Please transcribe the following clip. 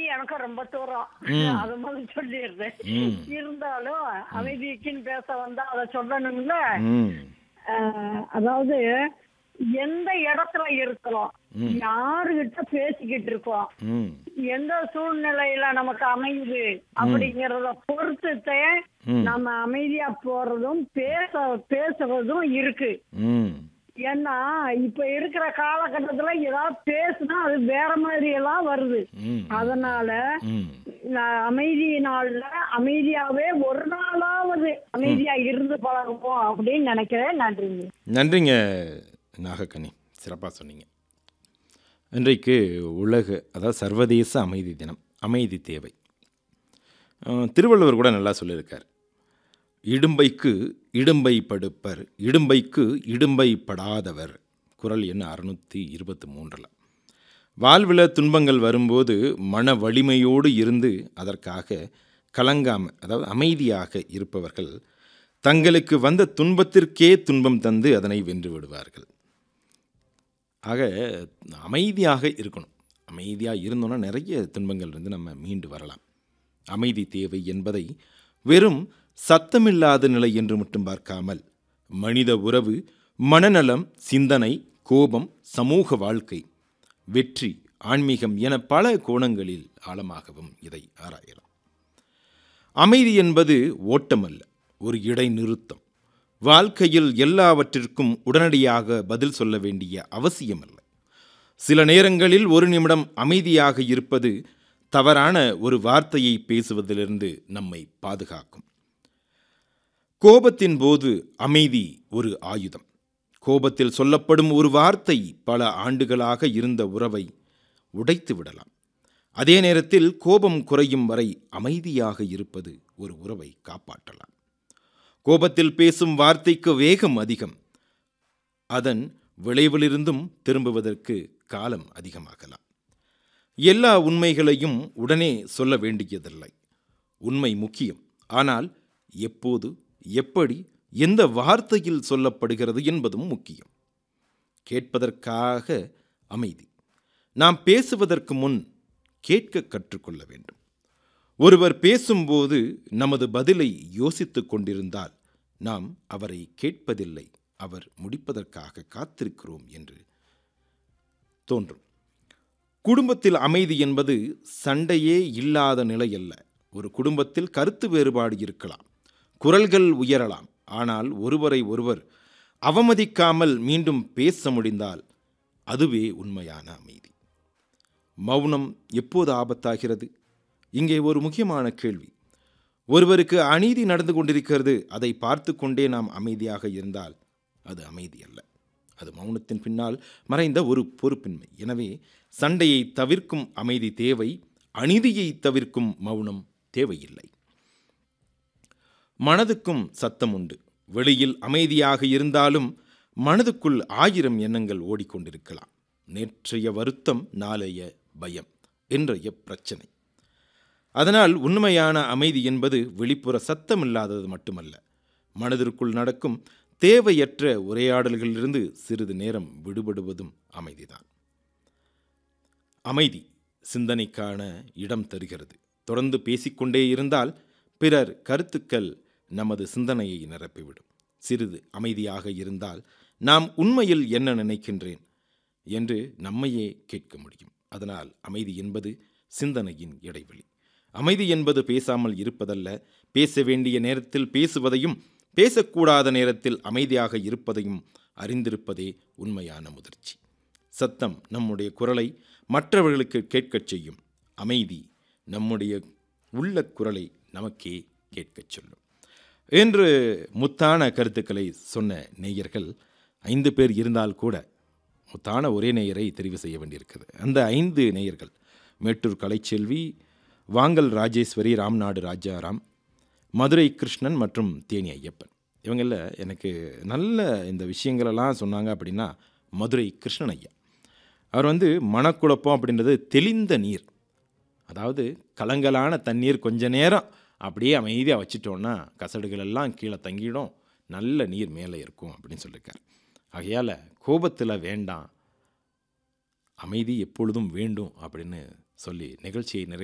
எனக்கு ரொம்ப தூரம் ம். அது முதல்ல சொல்லிடுறேன் ம். இருந்தாலும் அமைதிக்குன்னு பேச வந்தா அதை சொல்லணும்ல ம் அஹ், அதாவது எந்த இடத்துல இருக்கிறோம் ம். யாருகிட்ட பேசிக்கிட்டு இருக்கோம் ம் எந்த சூழ்நிலையில நமக்கு அமையுது அப்படிங்கறத பொறுத்துட்டே ம். நம்ம அமைதியா போறதும் பேச பேசுறதும் இருக்கு ம் ஏன்னா இப்ப இருக்கிற காலகட்டத்துல ஏதாவது பேசுனா அது வேற மாதிரி எல்லாம் வருது ம் அதனால ம் நான் அமைதி நாள்ல அமைதியாவே ஒரு நாளாவது அமைதியா இருந்து பழகுவோம் அப்படின்னு நினைக்கிறேன் நன்றிங்க நன்றிங்க நாகக்கனி சிறப்பாக சொன்னீங்க இன்றைக்கு உலக அதாவது சர்வதேச அமைதி தினம் அமைதி தேவை அஹ், திருவள்ளுவர் கூட நல்லா சொல்லியிருக்கார் இடும்பைக்கு இடும்பை படுப்பர் இடும்பைக்கு இடும்பை படாதவர் குரல் எண் அறுநூற்றி இருபத்தி மூன்றில் வாழ்வில் துன்பங்கள் வரும்போது மன வலிமையோடு இருந்து அதற்காக கலங்காம அதாவது அமைதியாக இருப்பவர்கள் தங்களுக்கு வந்த துன்பத்திற்கே துன்பம் தந்து அதனை வென்று விடுவார்கள் ஆக அமைதியாக இருக்கணும் அமைதியாக இருந்தோன்னா நிறைய துன்பங்கள் இருந்து நம்ம மீண்டு வரலாம் அமைதி தேவை என்பதை வெறும் சத்தமில்லாத நிலை என்று மட்டும் பார்க்காமல் மனித உறவு மனநலம் சிந்தனை கோபம் சமூக வாழ்க்கை வெற்றி ஆன்மீகம் என பல கோணங்களில் ஆழமாகவும் இதை ஆராயலாம் அமைதி என்பது ஓட்டமல்ல ஒரு இடைநிறுத்தம் வாழ்க்கையில் எல்லாவற்றிற்கும் உடனடியாக பதில் சொல்ல வேண்டிய அவசியமல்ல சில நேரங்களில் ஒரு நிமிடம் அமைதியாக இருப்பது தவறான ஒரு வார்த்தையை பேசுவதிலிருந்து நம்மை பாதுகாக்கும் கோபத்தின் போது அமைதி ஒரு ஆயுதம் கோபத்தில் சொல்லப்படும் ஒரு வார்த்தை பல ஆண்டுகளாக இருந்த உறவை உடைத்து விடலாம் அதே நேரத்தில் கோபம் குறையும் வரை அமைதியாக இருப்பது ஒரு உறவை காப்பாற்றலாம் கோபத்தில் பேசும் வார்த்தைக்கு வேகம் அதிகம் அதன் விளைவிலிருந்தும் திரும்புவதற்கு காலம் அதிகமாகலாம் எல்லா உண்மைகளையும் உடனே சொல்ல வேண்டியதில்லை உண்மை முக்கியம் ஆனால் எப்போது எப்படி எந்த வார்த்தையில் சொல்லப்படுகிறது என்பதும் முக்கியம் கேட்பதற்காக அமைதி நாம் பேசுவதற்கு முன் கேட்க கற்றுக்கொள்ள வேண்டும் ஒருவர் பேசும்போது நமது பதிலை யோசித்துக் கொண்டிருந்தால் நாம் அவரை கேட்பதில்லை அவர் முடிப்பதற்காக காத்திருக்கிறோம் என்று தோன்றும் குடும்பத்தில் அமைதி என்பது சண்டையே இல்லாத நிலை அல்ல ஒரு குடும்பத்தில் கருத்து வேறுபாடு இருக்கலாம் குரல்கள் உயரலாம் ஆனால் ஒருவரை ஒருவர் அவமதிக்காமல் மீண்டும் பேச முடிந்தால் அதுவே உண்மையான அமைதி மௌனம் எப்போது ஆபத்தாகிறது இங்கே ஒரு முக்கியமான கேள்வி ஒருவருக்கு அநீதி நடந்து கொண்டிருக்கிறது அதை பார்த்து கொண்டே நாம் அமைதியாக இருந்தால் அது அமைதி அல்ல அது மௌனத்தின் பின்னால் மறைந்த ஒரு பொறுப்பின்மை எனவே சண்டையை தவிர்க்கும் அமைதி தேவை அநீதியை தவிர்க்கும் மௌனம் தேவையில்லை மனதுக்கும் சத்தம் உண்டு வெளியில் அமைதியாக இருந்தாலும் மனதுக்குள் ஆயிரம் எண்ணங்கள் ஓடிக்கொண்டிருக்கலாம் நேற்றைய வருத்தம் நாளைய பயம் இன்றைய பிரச்சனை அதனால் உண்மையான அமைதி என்பது வெளிப்புற சத்தமில்லாதது மட்டுமல்ல மனதிற்குள் நடக்கும் தேவையற்ற உரையாடல்களிலிருந்து சிறிது நேரம் விடுபடுவதும் அமைதிதான் அமைதி சிந்தனைக்கான இடம் தருகிறது தொடர்ந்து பேசிக்கொண்டே இருந்தால் பிறர் கருத்துக்கள் நமது சிந்தனையை நிரப்பிவிடும் சிறிது அமைதியாக இருந்தால் நாம் உண்மையில் என்ன நினைக்கின்றேன் என்று நம்மையே கேட்க முடியும் அதனால் அமைதி என்பது சிந்தனையின் இடைவெளி அமைதி என்பது பேசாமல் இருப்பதல்ல பேச வேண்டிய நேரத்தில் பேசுவதையும் பேசக்கூடாத நேரத்தில் அமைதியாக இருப்பதையும் அறிந்திருப்பதே உண்மையான முதிர்ச்சி சத்தம் நம்முடைய குரலை மற்றவர்களுக்கு கேட்கச் செய்யும் அமைதி நம்முடைய உள்ள குரலை நமக்கே கேட்கச் சொல்லும் என்று முத்தான கருத்துக்களை சொன்ன நேயர்கள் ஐந்து பேர் இருந்தால் கூட முத்தான ஒரே நேயரை தெரிவு செய்ய வேண்டியிருக்குது அந்த ஐந்து நேயர்கள் மேட்டூர் கலைச்செல்வி வாங்கல் ராஜேஸ்வரி ராம்நாடு ராஜாராம் மதுரை கிருஷ்ணன் மற்றும் தேனி ஐயப்பன் இவங்களில் எனக்கு நல்ல இந்த விஷயங்களெல்லாம் சொன்னாங்க அப்படின்னா மதுரை கிருஷ்ணன் ஐயா அவர் வந்து மனக்குழப்பம் அப்படின்றது தெளிந்த நீர் அதாவது கலங்கலான தண்ணீர் கொஞ்ச நேரம் அப்படியே அமைதியாக வச்சிட்டோன்னா கசடுகள் எல்லாம் கீழே தங்கிடும் நல்ல நீர் மேலே இருக்கும் அப்படின்னு சொல்லியிருக்கார் ஆகையால் கோபத்தில் வேண்டாம் அமைதி எப்பொழுதும் வேண்டும் அப்படின்னு சொல்லி நிகழ்ச்சியை நிறை